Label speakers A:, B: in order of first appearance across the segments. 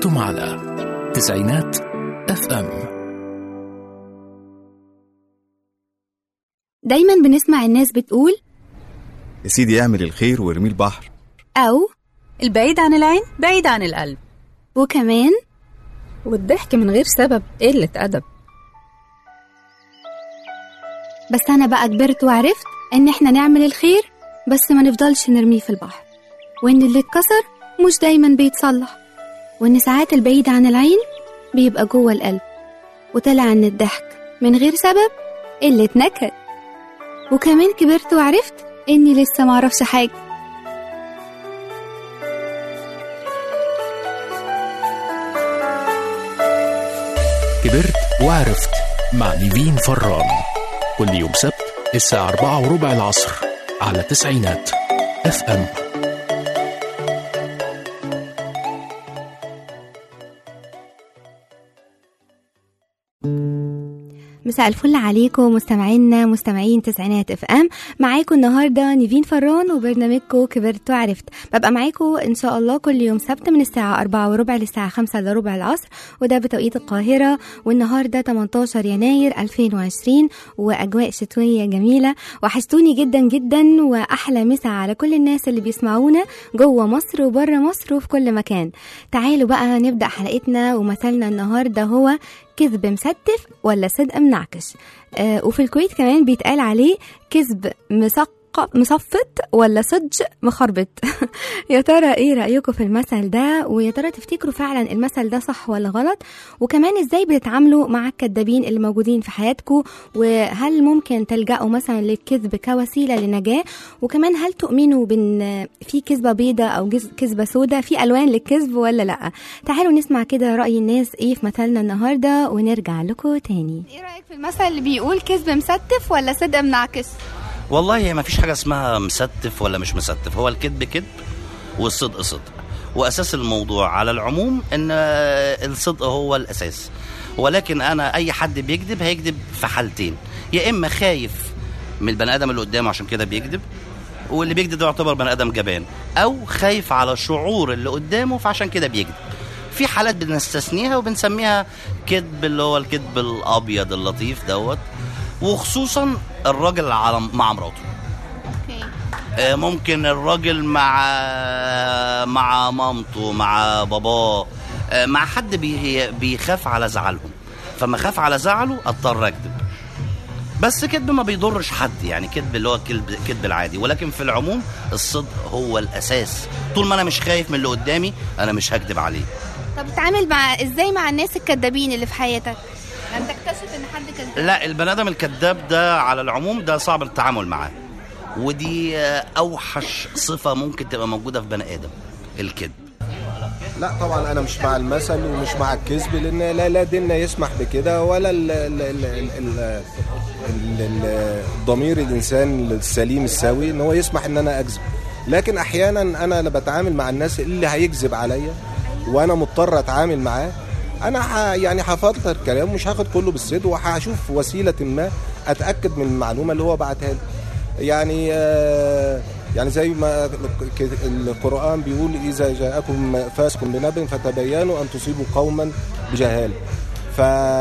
A: أنتم على تسعينات اف ام
B: دايما بنسمع الناس بتقول
C: يا سيدي اعمل الخير وارميه البحر
B: أو
D: البعيد عن العين بعيد عن القلب
B: وكمان
D: والضحك من غير سبب قلة أدب
B: بس أنا بقى كبرت وعرفت إن إحنا نعمل الخير بس ما نفضلش نرميه في البحر وإن اللي اتكسر مش دايما بيتصلح وإن ساعات البعيد عن العين بيبقى جوه القلب وطلع إن الضحك من غير سبب قلة نكد وكمان كبرت وعرفت إني لسه معرفش حاجة
A: كبرت وعرفت مع نيفين فران كل يوم سبت الساعة أربعة وربع العصر على تسعينات اف ام
B: مساء الفل عليكم مستمعينا مستمعين تسعينات اف ام معاكم النهارده نيفين فران وبرنامجكم كبرت وعرفت ببقى معاكم ان شاء الله كل يوم سبت من الساعه 4 وربع للساعه 5 الا ربع العصر وده بتوقيت القاهره والنهارده 18 يناير 2020 واجواء شتويه جميله وحشتوني جدا جدا واحلى مسا على كل الناس اللي بيسمعونا جوه مصر وبره مصر وفي كل مكان تعالوا بقى نبدا حلقتنا ومثلنا النهارده هو كذب مستف ولا صدق منعكش آه وفي الكويت كمان بيتقال عليه كذب مسق مصفت ولا صج مخربط يا ترى ايه رايكم في المثل ده ويا ترى تفتكروا فعلا المثل ده صح ولا غلط وكمان ازاي بتتعاملوا مع الكدابين اللي موجودين في حياتكم وهل ممكن تلجأوا مثلا للكذب كوسيله لنجاه وكمان هل تؤمنوا بان في كذبه بيضة او جز- كذبه سوداء في الوان للكذب ولا لا تعالوا نسمع كده راي الناس ايه في مثلنا النهارده ونرجع لكم تاني ايه رايك في المثل اللي بيقول كذب مستف ولا صدق منعكس
E: والله هي ما فيش حاجه اسمها مستف ولا مش مستف هو الكذب كذب والصدق صدق واساس الموضوع على العموم ان آه، الصدق هو الاساس ولكن انا اي حد بيكذب هيكذب في حالتين يا اما خايف من البني ادم اللي قدامه عشان كده بيكذب واللي بيكذب ده يعتبر بني ادم جبان او خايف على شعور اللي قدامه فعشان كده بيكذب في حالات بنستثنيها وبنسميها كذب اللي هو الكذب الابيض اللطيف دوت وخصوصا الراجل على مع مراته آه، ممكن الراجل مع مع مامته مع باباه آه، مع حد بي- بيخاف على زعلهم فما خاف على زعله اضطر اكذب بس كذب ما بيضرش حد يعني كذب اللي هو كذب كذب العادي ولكن في العموم الصدق هو الاساس طول ما انا مش خايف من اللي قدامي انا مش هكذب عليه
B: طب تتعامل مع ازاي مع الناس الكدابين اللي في حياتك لما تكتشف ان حد كذاب
E: لا البني ادم الكذاب ده على العموم ده صعب التعامل معاه ودي آه، اوحش صفه ممكن تبقى موجوده في بني ادم الكذب
F: لا طبعا انا مش مع المثل ومش مع الكذب لان لا لا ديننا يسمح بكده ولا ال ال ال ال ال ال ال الضمير الانسان السليم السوي ان هو يسمح ان انا اكذب لكن احيانا انا اللي بتعامل مع الناس اللي هيكذب عليا وانا مضطر اتعامل معاه انا ح يعني هفلتر كلام مش هاخد كله بالصدق وهشوف وسيله ما اتاكد من المعلومه اللي هو بعتها لي يعني آه، يعني زي ما ك- القرآن بيقول إذا جاءكم فاسق بنبأ فتبينوا أن تصيبوا قوما بجهالة ف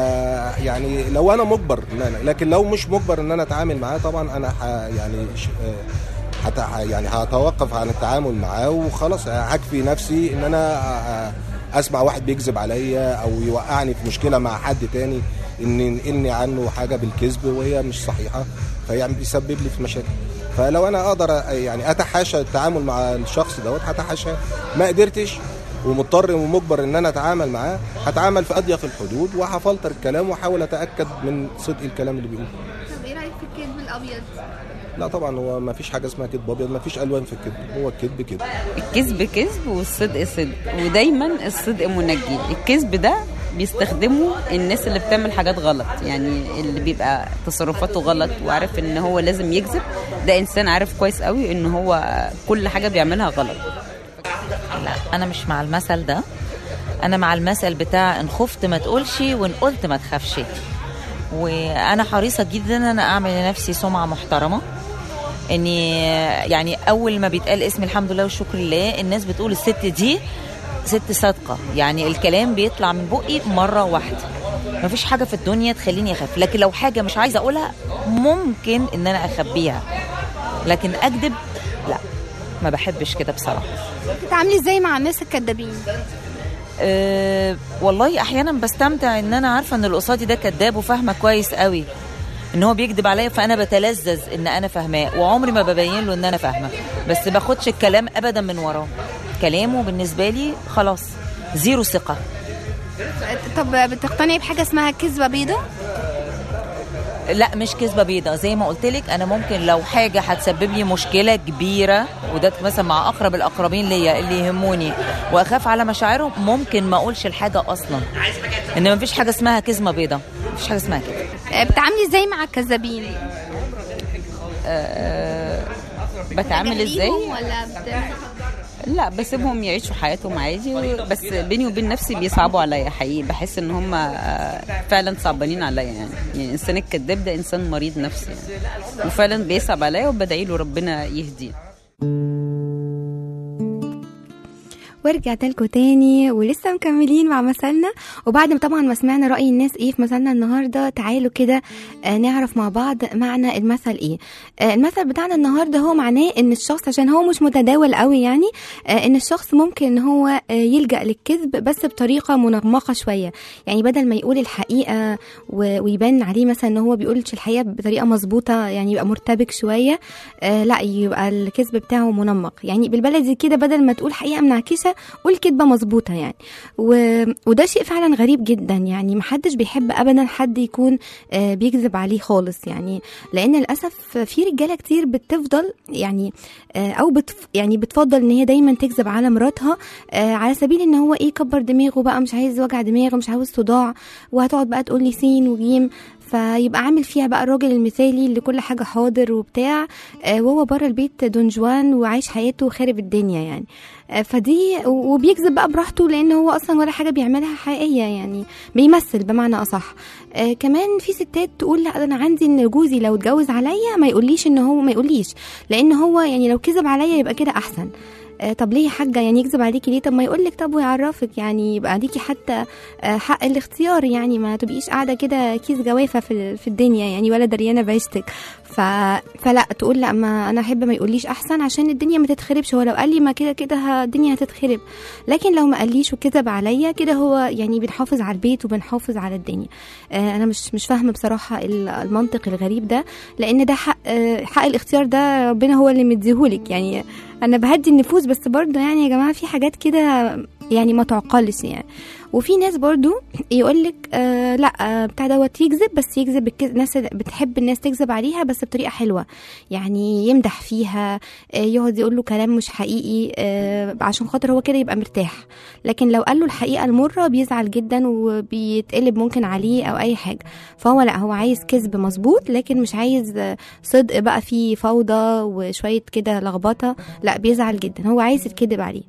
F: يعني لو انا مجبر ان انا لكن لو مش مجبر ان انا اتعامل معاه طبعا انا ح يعني ش- آه، حتى يعني هتوقف عن التعامل معاه وخلاص هكفي نفسي ان انا آه، اسمع واحد بيكذب عليا او يوقعني في مشكله مع حد تاني ان ينقلني عنه حاجه بالكذب وهي مش صحيحه فيعني بيسبب لي في مشاكل فلو انا اقدر يعني اتحاشى التعامل مع الشخص دوت هتحاشى ما قدرتش ومضطر ومجبر ان انا اتعامل معاه هتعامل في اضيق الحدود وهفلتر الكلام واحاول اتاكد من صدق الكلام اللي بيقوله
B: طب ايه رايك في الكذب الابيض
F: لا طبعا هو ما فيش حاجه اسمها كذب ابيض ما فيش الوان في الكذب هو الكذب كده
G: الكذب كذب والصدق صدق ودايما الصدق منجي الكذب ده بيستخدمه الناس اللي بتعمل حاجات غلط يعني اللي بيبقى تصرفاته غلط وعارف ان هو لازم يكذب ده انسان عارف كويس قوي ان هو كل حاجه بيعملها غلط
H: لا انا مش مع المثل ده انا مع المثل بتاع ان خفت ما تقولش وان قلت ما تخافش وانا حريصه جدا ان انا اعمل لنفسي سمعه محترمه اني يعني اول ما بيتقال اسم الحمد لله والشكر لله الناس بتقول الست دي ست صادقه يعني الكلام بيطلع من بقي مره واحده مفيش حاجه في الدنيا تخليني اخاف لكن لو حاجه مش عايزه اقولها ممكن ان انا اخبيها لكن اكذب لا ما بحبش كده بصراحه
B: بتتعاملي ازاي مع الناس الكدابين
H: أه والله احيانا بستمتع ان انا عارفه ان اللي قصادي ده كذاب وفاهمه كويس قوي ان هو بيكذب عليا فانا بتلذذ ان انا فاهماه وعمري ما ببين له ان انا فاهمه بس باخدش الكلام ابدا من وراه كلامه بالنسبه لي خلاص زيرو ثقه
B: طب بتقتنعي بحاجه اسمها كذبه بيضه
H: لا مش كذبه بيضة زي ما قلت لك انا ممكن لو حاجه هتسبب لي مشكله كبيره وده مثلا مع اقرب الاقربين ليا اللي يهموني واخاف على مشاعرهم ممكن ما اقولش الحاجه اصلا ان مفيش حاجه اسمها كذبه بيضة مفيش حاجه اسمها كده
B: بتتعاملي ازاي مع الكذابين
G: أه بتعامل ازاي
B: ولا بت...
G: لا بسيبهم يعيشوا حياتهم عادي بس بيني وبين نفسي بيصعبوا عليا حقيقي بحس ان هم فعلا صعبانين عليا يعني يعني الانسان الكذاب ده انسان مريض نفسي يعني. وفعلا بيصعب عليا وبدعي له ربنا يهديه
B: ورجعت لكم تاني ولسه مكملين مع مثلنا وبعد ما طبعا ما سمعنا رأي الناس ايه في مثلنا النهارده تعالوا كده آه نعرف مع بعض معنى المثل ايه آه المثل بتاعنا النهارده هو معناه ان الشخص عشان هو مش متداول قوي يعني آه ان الشخص ممكن ان هو آه يلجأ للكذب بس بطريقة منغمقة شوية يعني بدل ما يقول الحقيقة ويبان عليه مثلا ان هو بيقولش الحقيقة بطريقة مظبوطة يعني يبقى مرتبك شوية آه لا يبقى الكذب بتاعه منمق يعني بالبلدي كده بدل ما تقول حقيقة منعكسة قول كدبة مظبوطة يعني و... وده شيء فعلا غريب جدا يعني محدش بيحب أبدا حد يكون آه بيكذب عليه خالص يعني لأن للأسف في رجالة كتير بتفضل يعني آه أو بتف... يعني بتفضل إن هي دايما تكذب على مراتها آه على سبيل إن هو إيه كبر دماغه بقى مش عايز وجع دماغ مش عاوز صداع وهتقعد بقى تقول لي سين وجيم فيبقى عامل فيها بقى الراجل المثالي اللي كل حاجة حاضر وبتاع آه وهو بره البيت دون جوان وعايش حياته خارب الدنيا يعني آه فدي وبيكذب بقى براحته لان هو اصلا ولا حاجه بيعملها حقيقيه يعني بيمثل بمعنى اصح آه كمان في ستات تقول لا انا عندي ان جوزي لو اتجوز عليا ما يقوليش ان هو ما يقوليش لان هو يعني لو كذب عليا يبقى كده احسن آه طب ليه يا حاجه يعني يكذب عليكي ليه طب ما يقول لك طب ويعرفك يعني يبقى ليكي حتى آه حق الاختيار يعني ما تبقيش قاعده كده كيس جوافه في في الدنيا يعني ولا دريانه بعيشتك ف... فلا تقول لا ما انا احب ما يقوليش احسن عشان الدنيا ما تتخربش هو لو قال لي ما كده كده الدنيا هتتخرب لكن لو ما قاليش وكذب عليا كده هو يعني بنحافظ على البيت وبنحافظ على الدنيا آه انا مش مش فاهمه بصراحه المنطق الغريب ده لان ده حق آه حق الاختيار ده ربنا هو اللي مديهولك يعني انا بهدي النفوس بس برضه يعني يا جماعه في حاجات كده يعني ما تعقلش يعني وفي ناس برضو يقولك آه لا آه بتاع دوت يكذب بس يكذب الناس بتحب الناس تكذب عليها بس بطريقه حلوه يعني يمدح فيها آه يقعد يقول له كلام مش حقيقي آه عشان خاطر هو كده يبقى مرتاح لكن لو قال له الحقيقه المره بيزعل جدا وبيتقلب ممكن عليه او اي حاجه فهو لا هو عايز كذب مظبوط لكن مش عايز صدق بقى فيه فوضى وشويه كده لخبطه لا بيزعل جدا هو عايز يتكذب عليه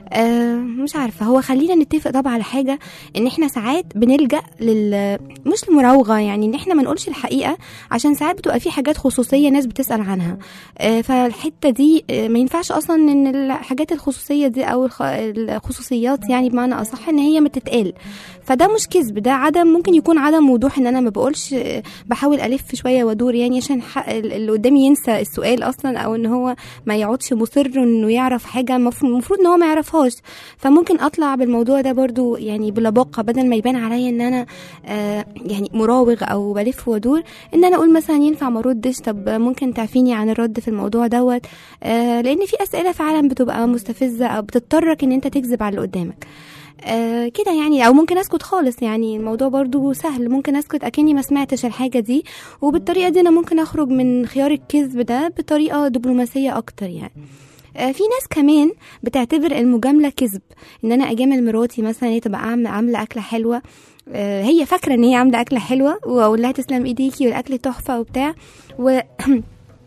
B: آه مش عارفه هو خلينا نتفق طبعا على حاجه ان احنا ساعات بنلجا لل مش المراوغه يعني ان احنا ما نقولش الحقيقه عشان ساعات بتبقى في حاجات خصوصيه ناس بتسال عنها آه فالحته دي آه ما ينفعش اصلا ان الحاجات الخصوصيه دي او الخصوصيات يعني بمعنى اصح ان هي ما تتقال فده مش كذب ده عدم ممكن يكون عدم وضوح ان انا ما بقولش بحاول الف شويه وادور يعني عشان اللي قدامي ينسى السؤال اصلا او ان هو ما يقعدش مصر انه يعرف حاجه المفروض ان هو ما يعرفهاش فممكن اطلع بالموضوع ده برضو يعني بلباقه بدل ما يبان عليا ان انا آه يعني مراوغ او بلف وادور ان انا اقول مثلا ينفع ما اردش طب ممكن تعفيني عن الرد في الموضوع دوت آه لان في اسئله فعلا بتبقى مستفزه او بتضطرك ان انت تكذب على اللي قدامك آه كده يعني او ممكن اسكت خالص يعني الموضوع برضو سهل ممكن اسكت اكني ما سمعتش الحاجه دي وبالطريقه دي انا ممكن اخرج من خيار الكذب ده بطريقه دبلوماسيه اكتر يعني آه في ناس كمان بتعتبر المجامله كذب ان انا اجامل مراتي مثلا هي تبقى عامله اكله حلوه آه هي فاكره ان هي عامله اكله حلوه واقول لها تسلم ايديكي والاكل تحفه وبتاع و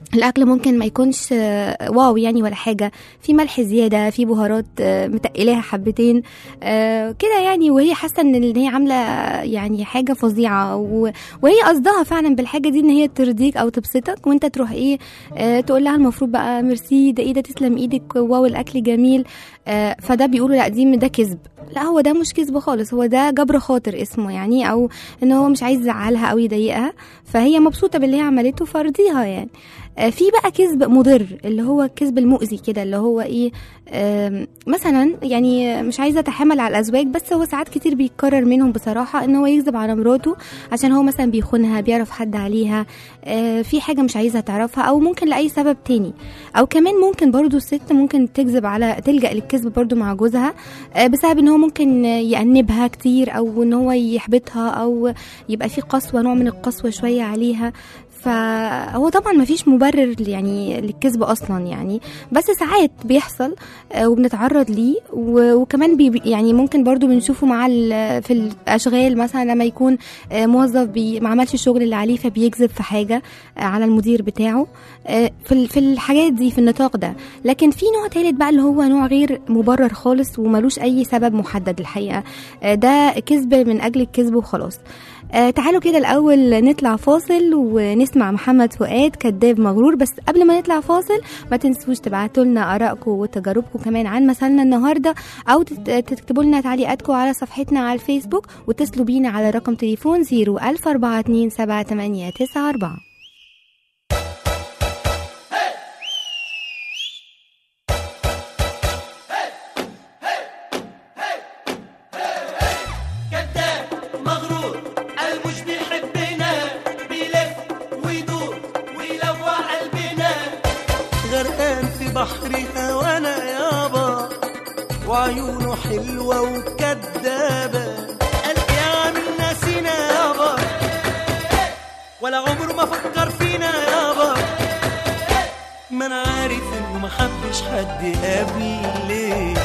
B: الاكل ممكن ما يكونش آه، واو يعني ولا حاجه في ملح زياده في بهارات آه، متقلاها حبتين آه، كده يعني وهي حاسه ان إن هي عامله يعني حاجه فظيعه و- وهي قصدها فعلا بالحاجه دي ان هي ترضيك او تبسطك وانت تروح ايه آه، تقول لها المفروض بقى ميرسي ده ايه ده تسلم ايدك واو الاكل جميل آه، فده بيقولوا لا دي ده كذب لا هو ده مش كذب خالص هو ده جبر خاطر اسمه يعني او ان هو مش عايز يزعلها او يضايقها فهي مبسوطه باللي هي عملته فرضيها يعني آه، في بقى كذب مضر اللي هو الكذب المؤذي كده اللي هو ايه آم، مثلا يعني مش عايزه اتحامل على الازواج بس هو ساعات كتير بيتكرر منهم بصراحه ان هو يكذب على مراته عشان هو مثلا بيخونها بيعرف حد عليها آه، في حاجه مش عايزها تعرفها او ممكن لاي سبب تاني او كمان ممكن برضو الست ممكن تكذب على تلجا للكذب برضو مع جوزها آه، بسبب ان هو ممكن يأنبها كتير او ان هو يحبطها او يبقى في قسوه نوع من القسوه شويه عليها فهو طبعا ما فيش مبرر يعني للكذب اصلا يعني بس ساعات بيحصل آه، وبنتعرض ليه و- وكمان بي يعني ممكن برضو بنشوفه مع ال- في الاشغال مثلا لما يكون آه، موظف بي ما عملش الشغل اللي عليه فبيكذب في حاجه آه، على المدير بتاعه آه، في ال- في الحاجات دي في النطاق ده لكن في نوع تالت بقى اللي هو نوع غير مبرر خالص وملوش اي سبب محدد الحقيقه آه، ده كذب من اجل الكذب وخلاص آه تعالوا كده الأول نطلع فاصل ونسمع محمد فؤاد كذاب مغرور بس قبل ما نطلع فاصل ما تنسوش تبعتوا لنا آرائكم وتجاربكم كمان عن مثلنا النهاردة أو تت- تكتبوا لنا تعليقاتكم على صفحتنا على الفيسبوك واتصلوا بينا على رقم تليفون 014278994
I: كذاب مغرور المش بيحبنا بيلف ويدور ويلوع قلبنا غرقان في بحر هوانا يابا وعيونه حلوة وكدابة قال يا عم ناسينا يابا ولا عمره ما فكر فينا يابا ما انا عارف انه ما حبش حد قبلي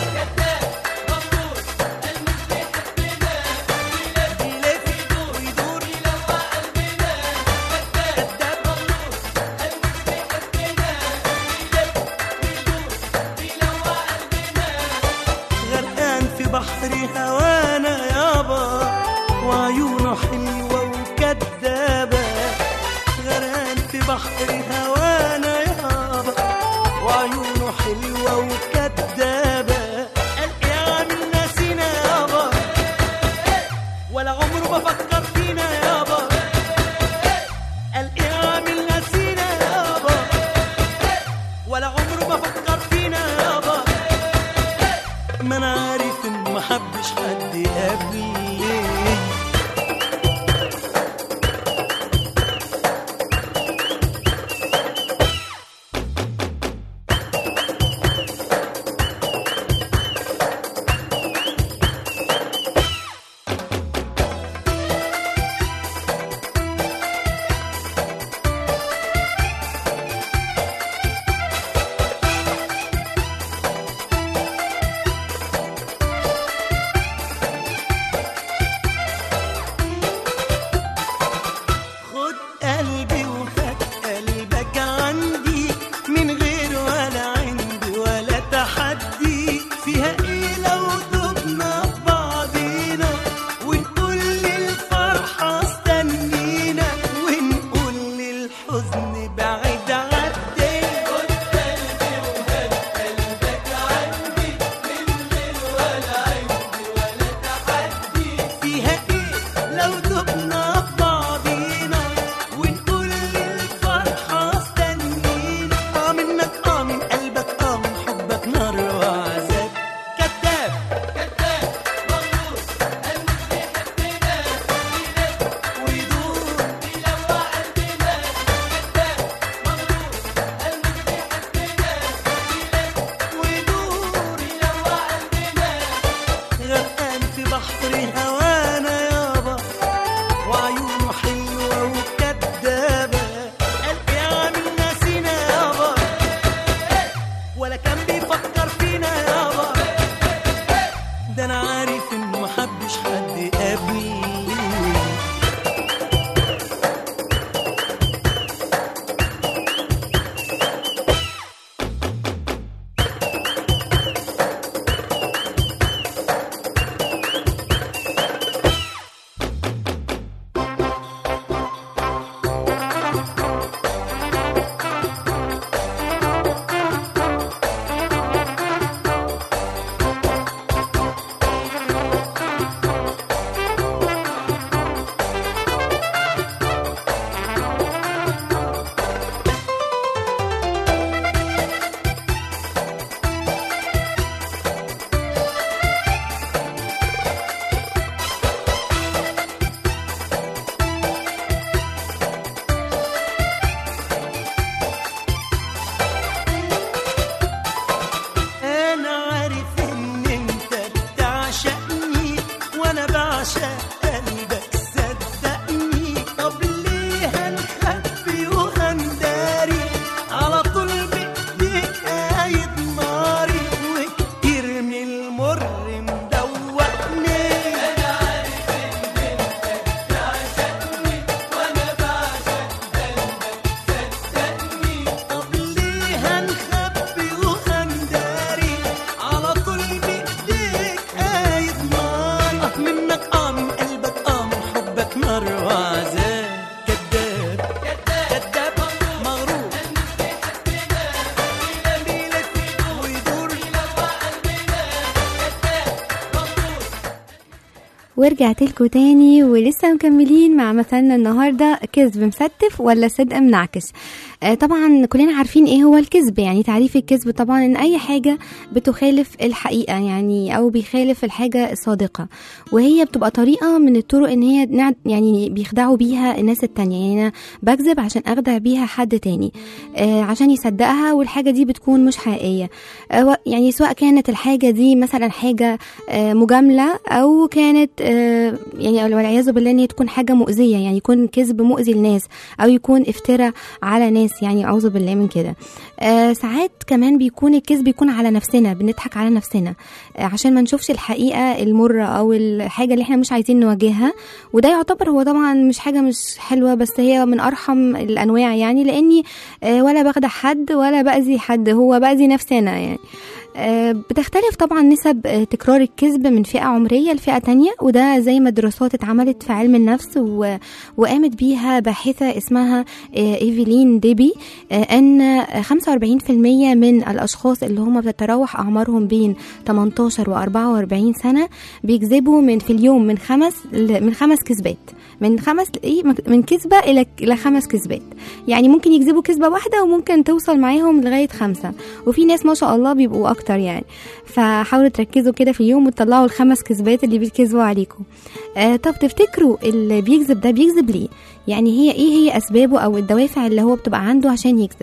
I: غرقان في بحر هوانا يابا وعيونه حلوة وكدابة غرقان في بحر هوانا يابا وعيونه حلوة وكدابة قال يا عم ناسينا يابا ولا عمره ما فكر فينا يابا قال يا عم ناسينا يابا ولا عمره ما فكر فينا يابا ما انا عارف انه ما حبش حد قبلي
B: ورجعت لكم تاني ولسه مكملين مع مثلنا النهارده كذب مستف ولا صدق منعكس آه طبعا كلنا عارفين ايه هو الكذب يعني تعريف الكذب طبعا ان اي حاجه بتخالف الحقيقه يعني او بيخالف الحاجه الصادقه وهي بتبقى طريقه من الطرق ان هي نع- يعني بيخدعوا بيها الناس التانية يعني انا بكذب عشان اخدع بيها حد تاني آه عشان يصدقها والحاجه دي بتكون مش حقيقيه آه و- يعني سواء كانت الحاجه دي مثلا حاجه آه مجامله او كانت آه يعني والعياذ بالله ان هي تكون حاجه مؤذيه يعني يكون كذب مؤذي للناس او يكون افتراء على ناس يعني اعوذ بالله من كده آه ساعات كمان بيكون الكذب بيكون على نفسنا بنضحك على نفسنا آه عشان ما نشوفش الحقيقه المره او الحاجه اللي احنا مش عايزين نواجهها وده يعتبر هو طبعا مش حاجه مش حلوه بس هي من ارحم الانواع يعني لاني آه ولا بخدع حد ولا باذي حد هو باذي نفسي انا يعني آه، بتختلف طبعا نسب آه، تكرار الكذب من فئة عمرية لفئة تانية وده زي ما دراسات اتعملت في علم النفس و... وقامت بيها باحثة اسمها آه، ايفيلين ديبي آه، ان 45% من الاشخاص اللي هم بتتراوح اعمارهم بين 18 و 44 سنة بيكذبوا من في اليوم من خمس ل- من خمس كذبات من خمس ايه من كذبة الى الى خمس كذبات يعني ممكن يكذبوا كذبة واحدة وممكن توصل معاهم لغاية خمسة وفي ناس ما شاء الله بيبقوا اكتر يعني فحاولوا تركزوا كده في اليوم وتطلعوا الخمس كذبات اللي بيتكذبوا عليكم آه طب تفتكروا اللي بيكذب ده بيكذب ليه يعني هي ايه هي اسبابه او الدوافع اللي هو بتبقى عنده عشان يكذب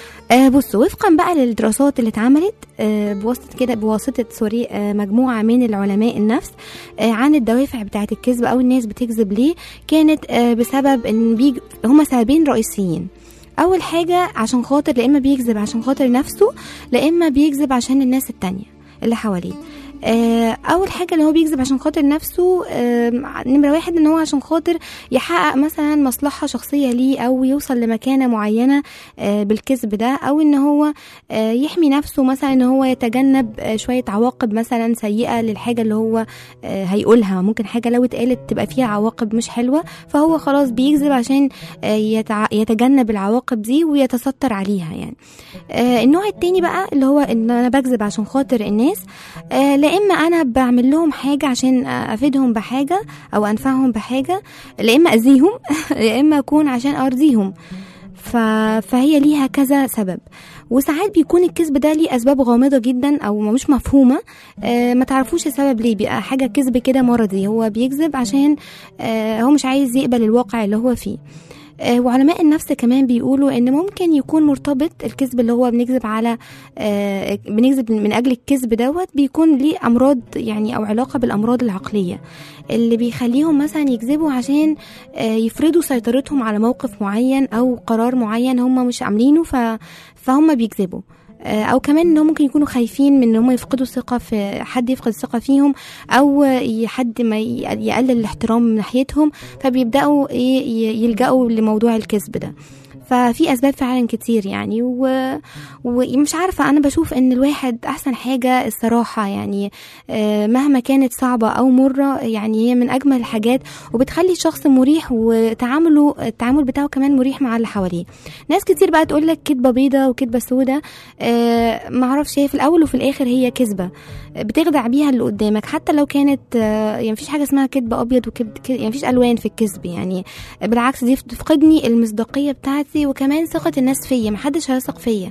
B: آه بصوا وفقا بقى للدراسات اللي اتعملت آه بواسطه كده بواسطه سوري آه مجموعه من العلماء النفس آه عن الدوافع بتاعه الكذب او الناس بتكذب ليه كانت آه بسبب ان بيج... هما سببين رئيسيين اول حاجه عشان خاطر لا اما بيكذب عشان خاطر نفسه لا اما بيكذب عشان الناس التانية اللي حواليه آه، اول حاجه اللي هو بيكذب عشان خاطر نفسه آه، نمره واحد ان هو عشان خاطر يحقق مثلا مصلحه شخصيه ليه او يوصل لمكانه معينه آه، بالكذب ده او ان هو آه، يحمي نفسه مثلا ان هو يتجنب آه، شويه عواقب مثلا سيئه للحاجه اللي هو آه، هيقولها ممكن حاجه لو اتقالت تبقى فيها عواقب مش حلوه فهو خلاص بيكذب عشان آه، يتع- يتجنب العواقب دي ويتستر عليها يعني آه، النوع التاني بقى اللي هو ان انا بكذب عشان خاطر الناس آه، لا اما انا بعمل لهم حاجه عشان افيدهم بحاجه او انفعهم بحاجه لا اما اذيهم يا اما اكون عشان ارضيهم ف... فهي ليها كذا سبب وساعات بيكون الكذب ده ليه اسباب غامضه جدا او مش مفهومه آه ما تعرفوش السبب ليه بيبقى حاجه كذب كده مرضي هو بيكذب عشان آه هو مش عايز يقبل الواقع اللي هو فيه آه، وعلماء النفس كمان بيقولوا ان ممكن يكون مرتبط الكذب اللي هو بنكذب على آه، بنكذب من اجل الكذب دوت بيكون ليه امراض يعني او علاقه بالامراض العقليه اللي بيخليهم مثلا يكذبوا عشان آه، يفرضوا سيطرتهم على موقف معين او قرار معين هم مش عاملينه ف- فهم بيكذبوا آه، او كمان ان هم ممكن يكونوا خايفين من ان هم يفقدوا الثقه في حد يفقد الثقه فيهم او ي- حد ما ي- يقلل الاحترام من ناحيتهم فبيبداوا إيه ي- يلجأوا لموضوع الكذب ده ففي اسباب فعلا كتير يعني و... ومش عارفه انا بشوف ان الواحد احسن حاجه الصراحه يعني آه، مهما كانت صعبه او مره يعني هي من اجمل الحاجات وبتخلي الشخص مريح وتعامله التعامل بتاعه كمان مريح مع اللي حواليه ناس كتير بقى تقول لك كدبه بيضه وكدبه سودة آه، معرفش هي في الاول وفي الاخر هي كذبه بتخدع بيها اللي قدامك حتى لو كانت آه، يعني مفيش حاجه اسمها كدب ابيض وكدب ك- يعني مفيش الوان في الكذب يعني بالعكس دي بتفقدني المصداقيه بتاعتي وكمان ثقه الناس فيا محدش هيثق فيا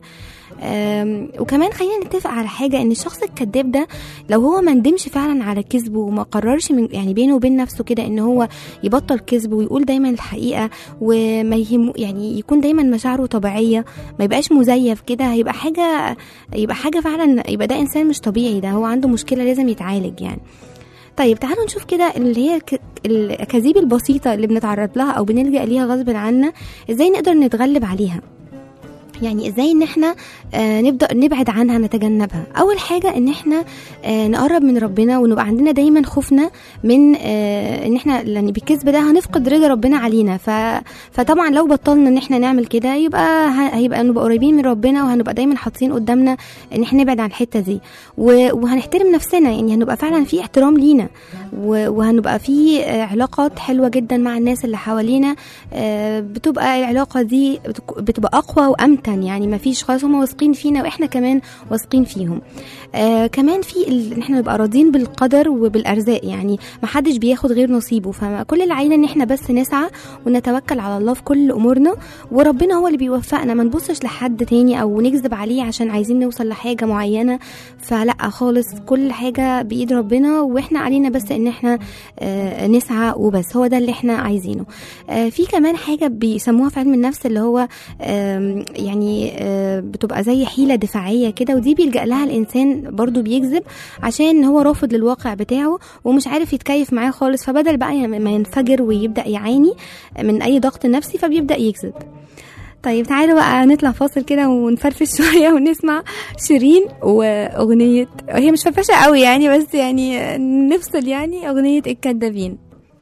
B: أم، وكمان خلينا نتفق على حاجه ان الشخص الكذاب ده لو هو ما ندمش فعلا على كذبه وما قررش من يعني بينه وبين نفسه كده ان هو يبطل كذب ويقول دايما الحقيقه وما يهم يعني يكون دايما مشاعره طبيعيه ما يبقاش مزيف كده هيبقى حاجه يبقى حاجه فعلا يبقى ده انسان مش طبيعي ده هو عنده مشكله لازم يتعالج يعني طيب تعالوا نشوف كده اللي هي الك- الاكاذيب البسيطه اللي بنتعرض لها او بنلجا ليها غصب عنا ازاي نقدر نتغلب عليها يعني ازاي ان احنا آه نبدا نبعد عنها نتجنبها اول حاجه ان احنا آه نقرب من ربنا ونبقى عندنا دايما خوفنا من آه ان احنا يعني بالكذب ده هنفقد رضا ربنا علينا ف فطبعا لو بطلنا ان احنا نعمل كده يبقى ه- هيبقى نبقى قريبين من ربنا وهنبقى دايما حاطين قدامنا ان احنا نبعد عن الحته دي و- وهنحترم نفسنا يعني هنبقى فعلا في احترام لينا و- وهنبقى في آه، علاقات حلوه جدا مع الناس اللي حوالينا آه، بتبقى العلاقه دي بتك- بتبقى اقوى وامتع جدا يعني ما فيش خلاص هم واثقين فينا واحنا كمان واثقين فيهم آه كمان في ال- ان احنا نبقى راضيين بالقدر وبالارزاق يعني ما حدش بياخد غير نصيبه فكل اللي علينا ان احنا بس نسعى ونتوكل على الله في كل امورنا وربنا هو اللي بيوفقنا ما نبصش لحد تاني او نكذب عليه عشان عايزين نوصل لحاجه معينه فلا خالص كل حاجه بايد ربنا واحنا علينا بس ان احنا آه نسعى وبس هو ده اللي احنا عايزينه آه في كمان حاجه بيسموها في علم النفس اللي هو آم، يعني آه بتبقى زي حيله دفاعيه كده ودي بيلجا لها الانسان برضو بيكذب عشان هو رافض للواقع بتاعه ومش عارف يتكيف معاه خالص فبدل بقى ي- ما ينفجر ويبدا يعاني من اي ضغط نفسي فبيبدا يكذب طيب تعالوا بقى نطلع فاصل كده ونفرفش شوية ونسمع شيرين وأغنية هي مش فرفشة قوي يعني بس يعني نفصل يعني أغنية الكدابين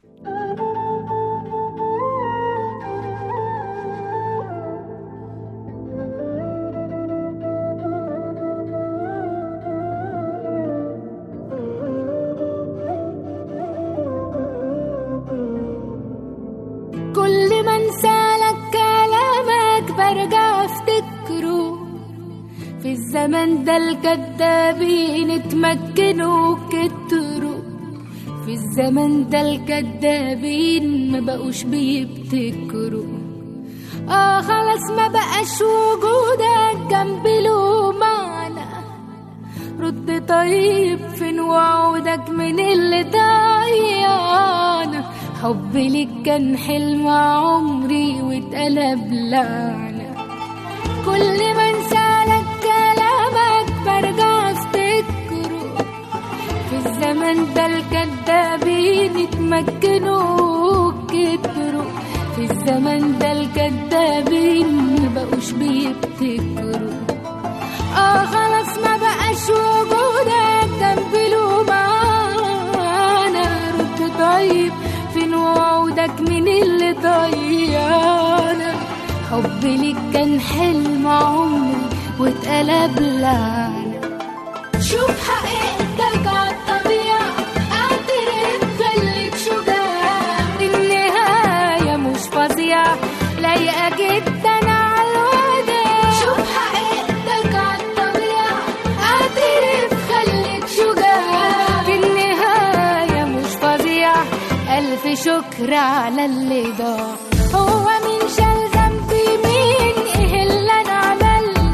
J: كل ما انسالك كلامك برجع افتكره في الزمن ده الكدابين اتمكنوا كتروا في الزمن ده الكدابين ما بقوش بيبتكروا اه خلاص ما بقاش وجودك جنبي له معنى رد طيب فين وعودك من اللي ضيعنا حبي ليك كان حلم عمري واتقلب لعنة كل ما انسالك كلامك برجع افتكره في الزمن ده الكدابين اتمكنوا كتروا في الزمن ده الكدابين مبقوش بيبتكروا اه خلاص ما بقاش وجودك جنبي له معانا رد طيب فين وعودك من اللي ضيعنا حبي ليك كان حلم عمري واتقلب لعنة شوف حقيقتك عالطبيعة اعترف خليك شجاع النهاية مش فظيعة لايقة جدا عالوداع شوف حقيقتك عالطبيعة اعترف خليك شجاع في النهاية مش فظيعة ألف شكر على اللي ضاع هو مين شال ذنبي مين ايه اللي انا عملته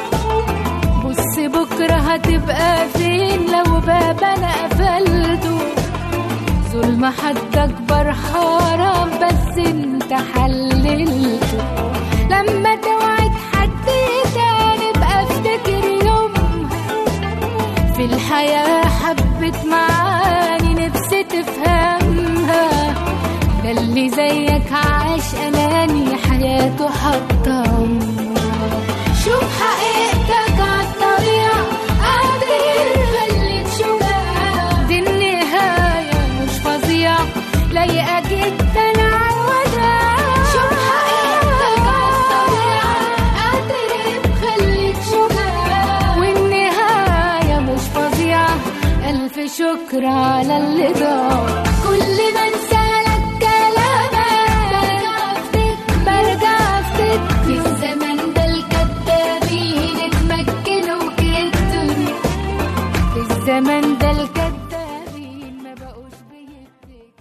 J: بص بكرة هتبقى فين لو باب انا قفلته ظلم حد اكبر حرام بس انت حللته لما توعد حد تاني بقى افتكر يومها في الحياة حبت معاني نفسي تفهمها ده اللي زيك عاش أناني حياته حتى عمرها شوف حقيقتك عالطريقة قادر خليك شجاع دي النهاية مش فظيعة لايقة جدا عالوداع شوف حقيقتك عالطريقة قادر خليك شجاع والنهاية مش فظيعة ألف شكر على اللي ضاع كل ما انسالك كلامك برجع افتكر برجع افتكر في الزمن ده الكدابين اتمكنوا كتروا في الزمن ده الكدابين ما بقوش بيفتكروا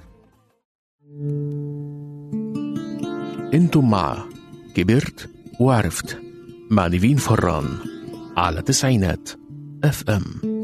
A: انتم مع كبرت وعرفت مع نيفين فران على تسعينات اف ام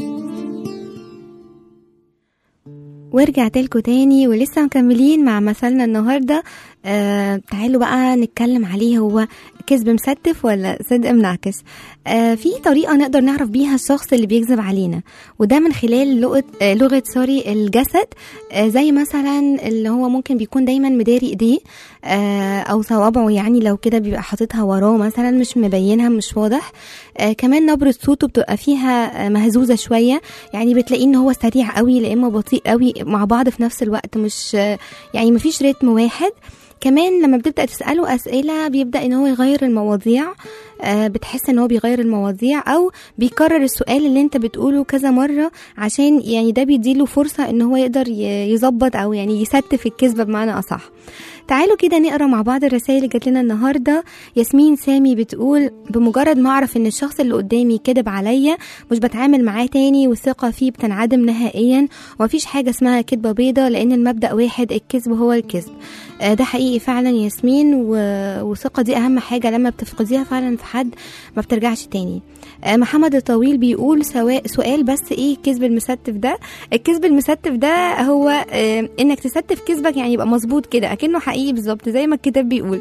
B: ورجعت لكم تاني ولسه مكملين مع مثلنا النهارده آه تعالوا بقى نتكلم عليه هو كذب مستف ولا صدق منعكس آه في طريقه نقدر نعرف بيها الشخص اللي بيكذب علينا وده من خلال لغه آه لغه سوري الجسد آه زي مثلا اللي هو ممكن بيكون دايما مداري ايديه آه او صوابعه يعني لو كده بيبقى حاططها وراه مثلا مش مبينها مش واضح آه كمان نبره صوته بتبقى فيها آه مهزوزه شويه يعني بتلاقيه ان هو سريع قوي لا اما بطيء قوي مع بعض في نفس الوقت مش آه يعني مفيش رتم واحد كمان لما بتبدا تساله اسئله بيبدا ان هو يغير المواضيع آه، بتحس ان هو بيغير المواضيع او بيكرر السؤال اللي انت بتقوله كذا مرة عشان يعني ده بيديله فرصة ان هو يقدر ي- يظبط او يعني يستف الكذبة بمعنى اصح تعالوا كده نقرا مع بعض الرسائل اللي جات لنا النهارده ياسمين سامي بتقول بمجرد ما اعرف ان الشخص اللي قدامي كذب عليا مش بتعامل معاه تاني والثقه فيه بتنعدم نهائيا ومفيش حاجه اسمها كذبه بيضه لان المبدا واحد الكذب هو الكذب آه، ده حقيقي فعلا يا ياسمين و- والثقه دي اهم حاجه لما بتفقديها فعلا في حد ما بترجعش تاني آه، محمد الطويل بيقول سواء سؤال بس ايه الكذب المستف ده الكذب المستف ده هو آه، انك تستف كذبك يعني يبقى مظبوط كده اكنه حقيقي بالظبط زي ما الكتاب بيقول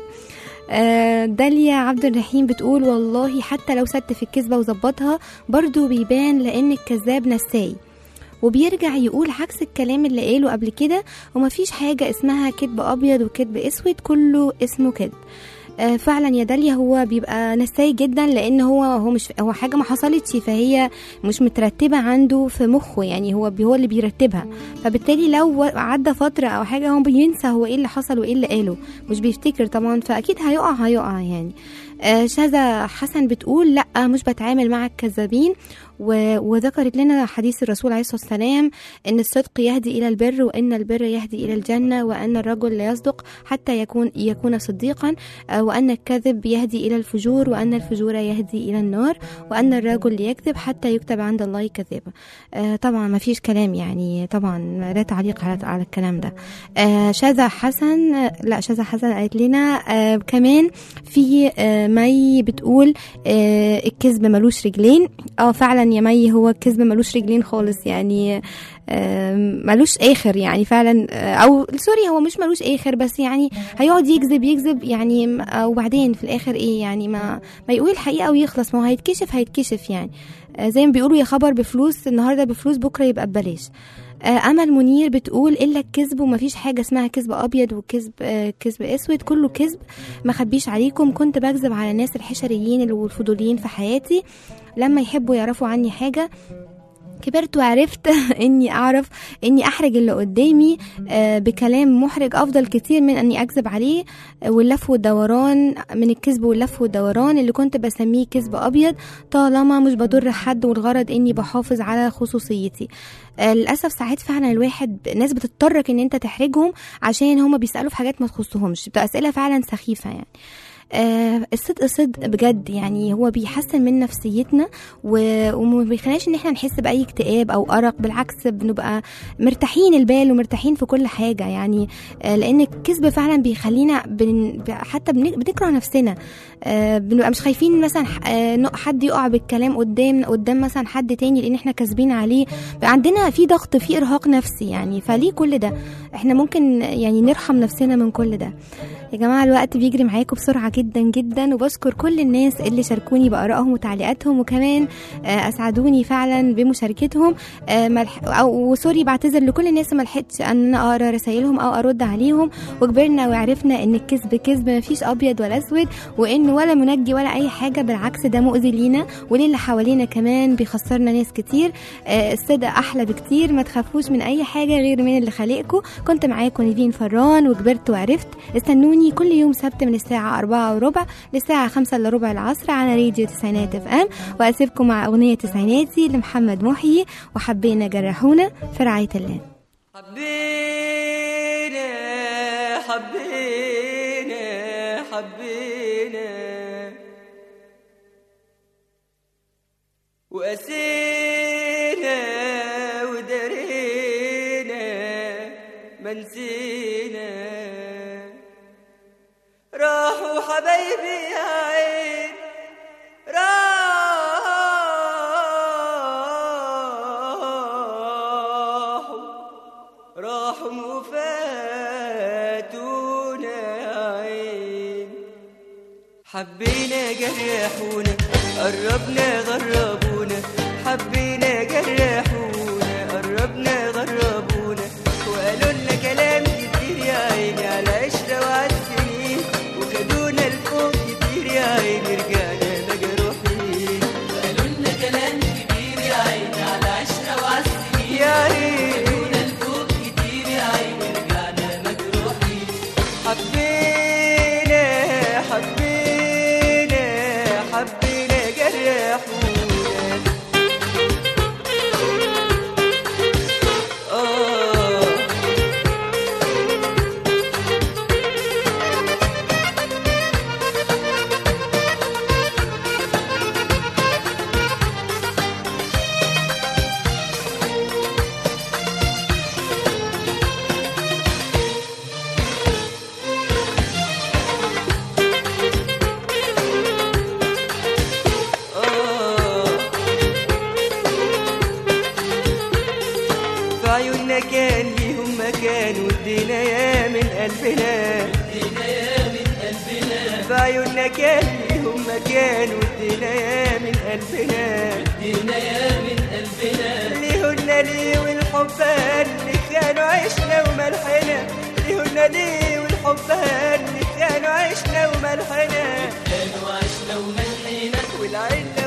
B: آه، داليا عبد الرحيم بتقول والله حتى لو ستف الكذبة وظبطها برضو بيبان لأن الكذاب نساي وبيرجع يقول عكس الكلام اللي قاله قبل كده ومفيش حاجة اسمها كذب أبيض وكذب أسود كله اسمه كذب آه، فعلا يا داليا هو بيبقى نساي جدا لان هو هو مش هو حاجه ما حصلتش فهي مش مترتبه عنده في مخه يعني هو بي هو اللي بيرتبها فبالتالي لو عدى فتره او حاجه هو بينسى هو ايه اللي حصل وايه اللي قاله مش بيفتكر طبعا فاكيد هيقع هيقع يعني آه، شذا حسن بتقول لا مش بتعامل مع الكذابين و- وذكرت لنا حديث الرسول عليه الصلاة والسلام أن الصدق يهدي إلى البر وأن البر يهدي إلى الجنة وأن الرجل لا يصدق حتى يكون يكون صديقا آه، وأن الكذب يهدي إلى الفجور وأن الفجور يهدي إلى النار وأن الرجل يكذب حتى يكتب عند الله كذابا آه، طبعا ما فيش كلام يعني طبعا لا تعليق على على الكلام ده آه، شذا حسن آه، لا شذا حسن قالت لنا آه، كمان في آه، مي بتقول آه، الكذب ملوش رجلين اه فعلا يا مي هو الكذب ملوش رجلين خالص يعني آه، ملوش اخر يعني فعلا آه، او سوري هو مش ملوش اخر بس يعني هيقعد يكذب يكذب يعني م- آه، وبعدين في الاخر ايه يعني ما ما يقول الحقيقه ويخلص ما هو هيتكشف هيتكشف يعني آه، زي ما بيقولوا يا خبر بفلوس النهارده بفلوس بكره يبقى ببلاش آه، امل منير بتقول الا الكذب ومفيش حاجه اسمها كذب ابيض وكذب آه، كذب اسود كله كذب ما خبيش عليكم كنت بكذب على الناس الحشريين والفضوليين في حياتي لما يحبوا يعرفوا عني حاجه كبرت وعرفت اني اعرف اني احرج اللي قدامي آه، بكلام محرج افضل كتير من اني اكذب عليه آه، واللف والدوران من الكذب واللف والدوران اللي كنت بسميه كذب ابيض طالما مش بضر حد والغرض اني بحافظ على خصوصيتي آه، للاسف ساعات فعلا الواحد ناس بتضطرك ان انت تحرجهم عشان هما بيسالوا في حاجات ما تخصهمش بتبقى اسئله فعلا سخيفه يعني آه الصدق صدق بجد يعني هو بيحسن من نفسيتنا و- وما بيخليناش ان احنا نحس باي اكتئاب او ارق بالعكس بنبقى مرتاحين البال ومرتاحين في كل حاجه يعني آه لان الكذب فعلا بيخلينا بن حتى بن- بنكره نفسنا آه بنبقى مش خايفين مثلا ح- آه نق- حد يقع بالكلام قدام قدام مثلا حد تاني لان احنا كاسبين عليه بقى عندنا في ضغط في ارهاق نفسي يعني فليه كل ده احنا ممكن يعني نرحم نفسنا من كل ده يا جماعة الوقت بيجري معاكم بسرعة جدا جدا وبشكر كل الناس اللي شاركوني بآرائهم وتعليقاتهم وكمان آه، أسعدوني فعلا بمشاركتهم آه، ملح أو سوري بعتذر لكل الناس ما لحقتش أن أنا أقرأ رسايلهم أو أرد عليهم وكبرنا وعرفنا إن الكذب كذب مفيش أبيض ولا أسود وإن ولا منجي ولا أي حاجة بالعكس ده مؤذي لينا وللي حوالينا كمان بيخسرنا ناس كتير آه، الصدق أحلى بكتير ما تخافوش من أي حاجة غير من اللي خالقكم كنت معاكم نيفين فران وكبرت وعرفت استنوني كل يوم سبت من الساعة أربعة وربع للساعة خمسة إلا ربع العصر على راديو تسعينات اف ام وأسيبكم مع أغنية تسعيناتي لمحمد محيي وحبينا جرحونا في رعاية الله
I: حبينا حبينا حبينا وقسينا ودرينا ما نسينا راحوا حبايبي يا عين راحوا راحوا وفاتونا يا عين حبينا جرحونا قربنا غربونا حبينا جرحونا قربنا غربونا وقالوا لنا كلام كتير يا عيني على عشرة وعلى السنين وخدونا لفوق كتير يا عيني رجعنا مجروحين وقالوا لنا كلام كتير يا عيني على عشرة وعلى السنين يا عيني خدونا لفوق كتير يا عيني رجعنا مجروحين حبينا حبينا حبينا مكان ودينا يا من قلبنا بعيوننا كان ليهم مكان ودينا يا من قلبنا ليهن ليه والحب اللي كانوا عشنا وملحنا ليهن ليه والحب اللي كانوا عشنا وملحنا كانوا عشنا وملحنا والعلة